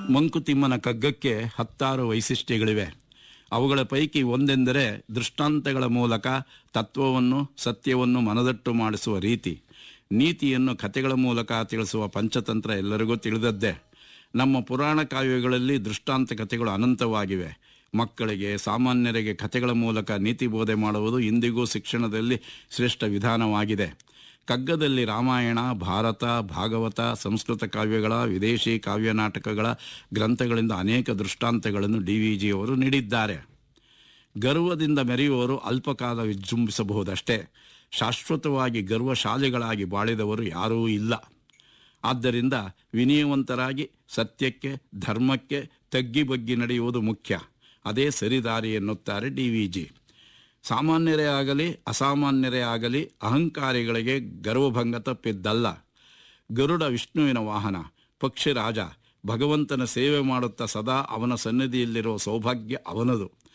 ಮಂಕುತಿಮ್ಮನ ಕಗ್ಗಕ್ಕೆ ಹತ್ತಾರು ವೈಶಿಷ್ಟ್ಯಗಳಿವೆ ಅವುಗಳ ಪೈಕಿ ಒಂದೆಂದರೆ ದೃಷ್ಟಾಂತಗಳ ಮೂಲಕ ತತ್ವವನ್ನು ಸತ್ಯವನ್ನು ಮನದಟ್ಟು ಮಾಡಿಸುವ ರೀತಿ ನೀತಿಯನ್ನು ಕಥೆಗಳ ಮೂಲಕ ತಿಳಿಸುವ ಪಂಚತಂತ್ರ ಎಲ್ಲರಿಗೂ ತಿಳಿದದ್ದೇ ನಮ್ಮ ಪುರಾಣ ಕಾವ್ಯಗಳಲ್ಲಿ ದೃಷ್ಟಾಂತ ಕಥೆಗಳು ಅನಂತವಾಗಿವೆ ಮಕ್ಕಳಿಗೆ ಸಾಮಾನ್ಯರಿಗೆ ಕಥೆಗಳ ಮೂಲಕ ನೀತಿ ಬೋಧೆ ಮಾಡುವುದು ಇಂದಿಗೂ ಶಿಕ್ಷಣದಲ್ಲಿ ಶ್ರೇಷ್ಠ ವಿಧಾನವಾಗಿದೆ ಕಗ್ಗದಲ್ಲಿ ರಾಮಾಯಣ ಭಾರತ ಭಾಗವತ ಸಂಸ್ಕೃತ ಕಾವ್ಯಗಳ ವಿದೇಶಿ ಕಾವ್ಯ ನಾಟಕಗಳ ಗ್ರಂಥಗಳಿಂದ ಅನೇಕ ದೃಷ್ಟಾಂತಗಳನ್ನು ಡಿ ವಿ ಜಿಯವರು ನೀಡಿದ್ದಾರೆ ಗರ್ವದಿಂದ ಮೆರೆಯುವವರು ಅಲ್ಪಕಾಲ ವಿಜೃಂಭಿಸಬಹುದಷ್ಟೇ ಶಾಶ್ವತವಾಗಿ ಗರ್ವಶಾಲಿಗಳಾಗಿ ಬಾಳಿದವರು ಯಾರೂ ಇಲ್ಲ ಆದ್ದರಿಂದ ವಿನಯವಂತರಾಗಿ ಸತ್ಯಕ್ಕೆ ಧರ್ಮಕ್ಕೆ ತಗ್ಗಿ ಬಗ್ಗಿ ನಡೆಯುವುದು ಮುಖ್ಯ ಅದೇ ಸರಿದಾರಿ ಎನ್ನುತ್ತಾರೆ ಡಿ ವಿ ಜಿ ಸಾಮಾನ್ಯರೇ ಆಗಲಿ ಅಸಾಮಾನ್ಯರೇ ಆಗಲಿ ಅಹಂಕಾರಿಗಳಿಗೆ ಗರ್ವಭಂಗ ತಪ್ಪಿದ್ದಲ್ಲ ಗರುಡ ವಿಷ್ಣುವಿನ ವಾಹನ ಪಕ್ಷಿರಾಜ ಭಗವಂತನ ಸೇವೆ ಮಾಡುತ್ತಾ ಸದಾ ಅವನ ಸನ್ನಿಧಿಯಲ್ಲಿರುವ ಸೌಭಾಗ್ಯ ಅವನದು